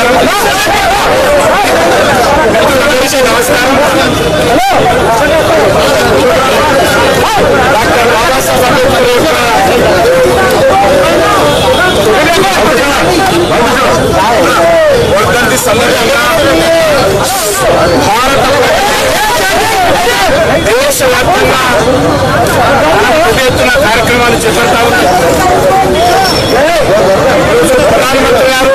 అందరికీ నమస్కారం డాక్టర్ బాబాసాహెబ్ అంబేద్కర్ యొక్క వర్ధంతి సందర్భంగా భారత దేశవ్యాప్తంగా పెద్ద ఎత్తున కార్యక్రమాలు చేపడతా ఉన్నాయి ఈరోజు ప్రధానమంత్రి గారు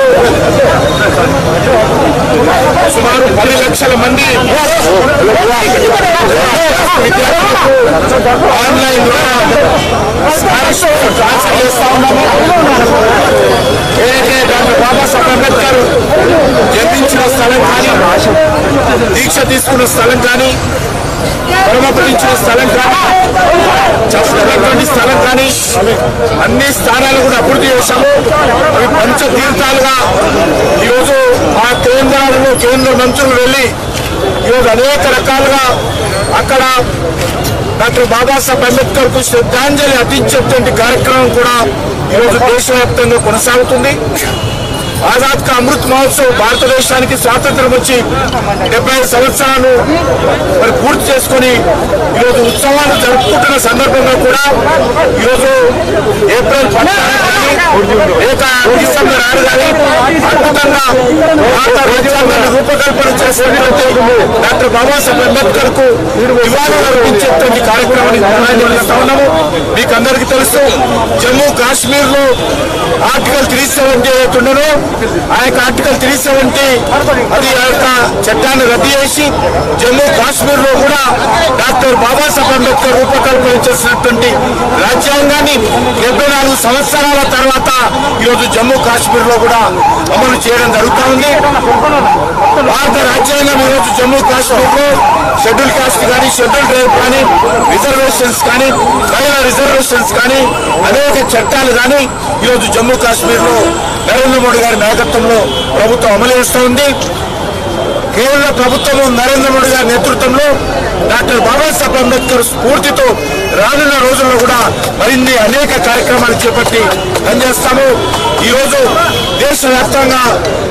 సుమారు పది లక్షల మంది ఆన్లైన్ ద్వారా స్కాలర్షిప్ ట్రాన్స్ఫర్ చేస్తా ఉన్నాము ఏదైతే డాక్టర్ బాబాసాహెబ్ అంబేద్కర్ జన్మించిన స్థలం కానీ దీక్ష తీసుకున్న స్థలం కానీ పరమపదించిన స్థలం కానీ చదువుకున్నటువంటి స్థలం కానీ అన్ని స్థానాలు కూడా అభివృద్ధి చేశాము అవి పంచతీర్థాలుగా ఈరోజు ఆ కేంద్రాలలో కేంద్ర మంత్రులు వెళ్ళి ఈరోజు అనేక రకాలుగా అక్కడ డాక్టర్ బాబాసాహెబ్ అంబేద్కర్ కు శ్రద్ధాంజలి అర్పించేటువంటి కార్యక్రమం కూడా ఈరోజు దేశవ్యాప్తంగా కొనసాగుతుంది ఆజాద్ కా అమృత్ మహోత్సవ్ భారతదేశానికి స్వాతంత్రం వచ్చి డెబ్బై ఐదు సంవత్సరాలు మరి పూర్తి చేసుకొని ఈరోజు ఉత్సవాలు జరుపుకుంటున్న సందర్భంగా కూడా ఈరోజు ఏప్రిల్ పద్నాలుగు లేక డిసెంబర్ ఆరు కానీ అద్భుతంగా భారత రాజ్యాంగాన్ని రూపకల్పన చేసినటువంటి డాక్టర్ బాబాసాహెబ్ అంబేద్కర్ కు నివాళులు అర్పించేటువంటి కార్యక్రమాన్ని నిర్వహిస్తా ఉన్నాము మీకు అందరికీ తెలుసు జమ్మూ కాశ్మీర్ లో ఆర్టికల్ త్రీ సెవెంటీ ఏదైతే ఉండనో ఆ యొక్క ఆర్టికల్ త్రీ సెవెంటీ అది ఆ యొక్క చట్టాన్ని రద్దు చేసి జమ్మూ కాశ్మీర్ లో కూడా డాక్టర్ బాబాసాహెబ్ అంబేద్కర్ రూపకల్పన చేసినటువంటి రాజ్యాంగాన్ని డెబ్బై నాలుగు సంవత్సరాల తర్వాత ఈరోజు జమ్మూ కాశ్మీర్ లో కూడా అమలు చేయడం జరుగుతూ ఉంది భారత రాజ్యాంగం ఈరోజు జమ్మూ కాశ్మీర్ లో షెడ్యూల్ కాస్ట్ కానీ షెడ్యూల్ ట్రైబ్ కానీ రిజర్వేషన్స్ కానీ మహిళా రిజర్వేషన్స్ కానీ అనేక చట్టాలు కానీ ఈరోజు జమ్మూ కాశ్మీర్ లో నరేంద్ర మోడీ గారి నాయకత్వంలో ప్రభుత్వం అమలు చేస్తూ ఉంది కేంద్ర ప్రభుత్వం నరేంద్ర మోడీ గారి నేతృత్వంలో డాక్టర్ బాబాసాహెబ్ అంబేద్కర్ స్ఫూర్తితో రానున్న రోజుల్లో కూడా మరిన్ని అనేక కార్యక్రమాలు చేపట్టి పనిచేస్తాము ఈరోజు దేశవ్యాప్తంగా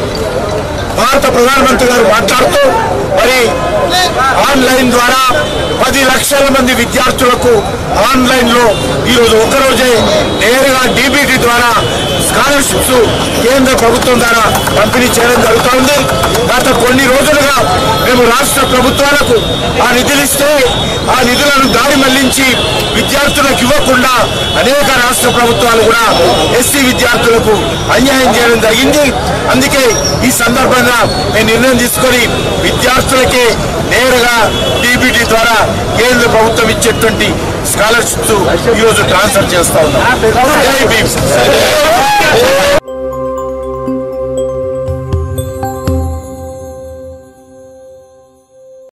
భారత ప్రధానమంత్రి గారు మాట్లాడుతూ మరి ఆన్లైన్ ద్వారా పది లక్షల మంది విద్యార్థులకు ఆన్లైన్ లో ఈరోజు ఒక్కరోజే నేరుగా డీబీటీ ద్వారా స్కాలర్షిప్స్ కేంద్ర ప్రభుత్వం ద్వారా పంపిణీ చేయడం జరుగుతూ ఉంది గత కొన్ని రోజులుగా మేము రాష్ట్ర ప్రభుత్వాలకు ఆ నిధులు ఇస్తే ఆ నిధులను దారి మళ్లించి విద్యార్థులకు ఇవ్వకుండా అనేక రాష్ట్ర ప్రభుత్వాలు కూడా ఎస్సీ విద్యార్థులకు అన్యాయం చేయడం జరిగింది అందుకే ఈ సందర్భంగా మేము నిర్ణయం తీసుకొని విద్యార్థులకే నేరుగా డీబీటీ ద్వారా కేంద్ర ప్రభుత్వం ఇచ్చేటువంటి స్కాలర్షిప్స్ ఈరోజు ట్రాన్స్ఫర్ చేస్తా ఉన్నాం జై భీమ్.